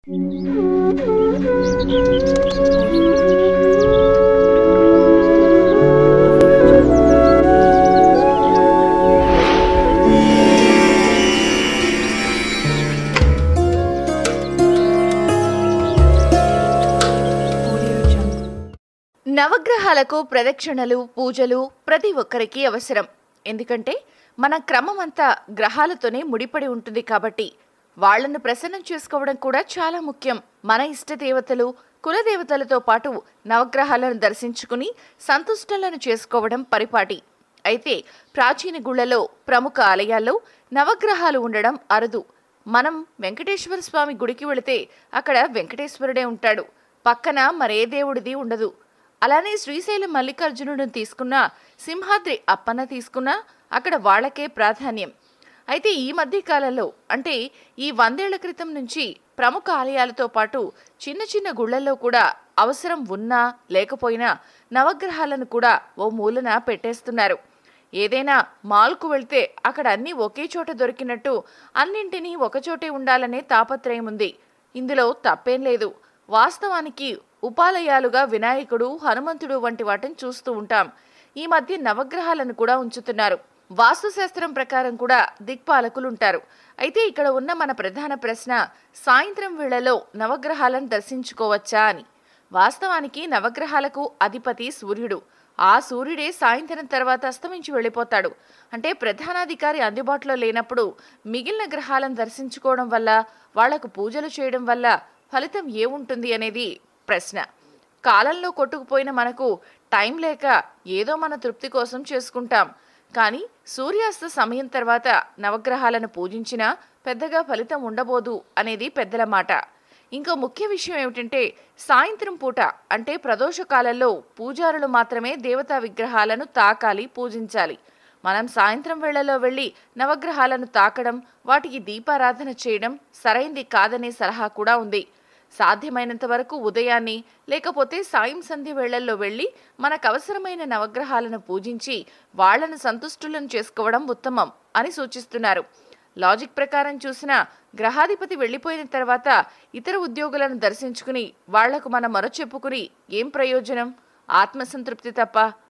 నవగ్రహాలకు ప్రదక్షిణలు పూజలు ప్రతి ఒక్కరికి అవసరం ఎందుకంటే మన క్రమం అంతా గ్రహాలతోనే ముడిపడి ఉంటుంది కాబట్టి వాళ్లను ప్రసన్నం చేసుకోవడం కూడా చాలా ముఖ్యం మన ఇష్ట దేవతలు కులదేవతలతో పాటు నవగ్రహాలను దర్శించుకుని సంతుష్టలను చేసుకోవడం పరిపాటి అయితే ప్రాచీన గుళ్లలో ప్రముఖ ఆలయాల్లో నవగ్రహాలు ఉండడం అరుదు మనం వెంకటేశ్వర స్వామి గుడికి వెళితే అక్కడ వెంకటేశ్వరుడే ఉంటాడు పక్కన మరే దేవుడిది ఉండదు అలానే శ్రీశైలం మల్లికార్జునుడిని తీసుకున్నా సింహాద్రి అప్పన్న తీసుకున్నా అక్కడ వాళ్ళకే ప్రాధాన్యం అయితే ఈ మధ్య కాలంలో అంటే ఈ వందేళ్ల క్రితం నుంచి ప్రముఖ ఆలయాలతో పాటు చిన్న చిన్న గుళ్లలో కూడా అవసరం ఉన్నా లేకపోయినా నవగ్రహాలను కూడా ఓ మూలన పెట్టేస్తున్నారు ఏదైనా మాల్కు వెళ్తే అక్కడ అన్నీ ఒకే చోట దొరికినట్టు అన్నింటినీ ఒకచోటే ఉండాలనే తాపత్రయం ఉంది ఇందులో తప్పేం లేదు వాస్తవానికి ఉపాలయాలుగా వినాయకుడు హనుమంతుడు వంటి వాటిని చూస్తూ ఉంటాం ఈ మధ్య నవగ్రహాలను కూడా ఉంచుతున్నారు వాస్తుశాస్త్రం ప్రకారం కూడా దిక్పాలకులు ఉంటారు అయితే ఇక్కడ ఉన్న మన ప్రధాన ప్రశ్న సాయంత్రం వేళలో నవగ్రహాలను దర్శించుకోవచ్చా అని వాస్తవానికి నవగ్రహాలకు అధిపతి సూర్యుడు ఆ సూర్యుడే సాయంత్రం తర్వాత అస్తమించి వెళ్ళిపోతాడు అంటే ప్రధానాధికారి అందుబాటులో లేనప్పుడు మిగిలిన గ్రహాలను దర్శించుకోవడం వల్ల వాళ్లకు పూజలు చేయడం వల్ల ఫలితం ఏముంటుంది అనేది ప్రశ్న కాలంలో కొట్టుకుపోయిన మనకు టైం లేక ఏదో మన తృప్తి కోసం చేసుకుంటాం కానీ సూర్యాస్త సమయం తర్వాత నవగ్రహాలను పూజించినా పెద్దగా ఫలితం ఉండబోదు అనేది పెద్దల మాట ఇంకో ముఖ్య విషయం ఏమిటంటే సాయంత్రం పూట అంటే ప్రదోష కాలంలో పూజారులు మాత్రమే దేవతా విగ్రహాలను తాకాలి పూజించాలి మనం సాయంత్రం వేళలో వెళ్ళి నవగ్రహాలను తాకడం వాటికి దీపారాధన చేయడం సరైంది కాదనే సలహా కూడా ఉంది సాధ్యమైనంత వరకు ఉదయాన్నే లేకపోతే సాయం సంధ్య వేళల్లో వెళ్ళి మనకు అవసరమైన నవగ్రహాలను పూజించి వాళ్లను సంతుష్టులను చేసుకోవడం ఉత్తమం అని సూచిస్తున్నారు లాజిక్ ప్రకారం చూసినా గ్రహాధిపతి వెళ్ళిపోయిన తర్వాత ఇతర ఉద్యోగులను దర్శించుకుని వాళ్లకు మన మొర చెప్పుకుని ఏం ప్రయోజనం ఆత్మసంతృప్తి తప్ప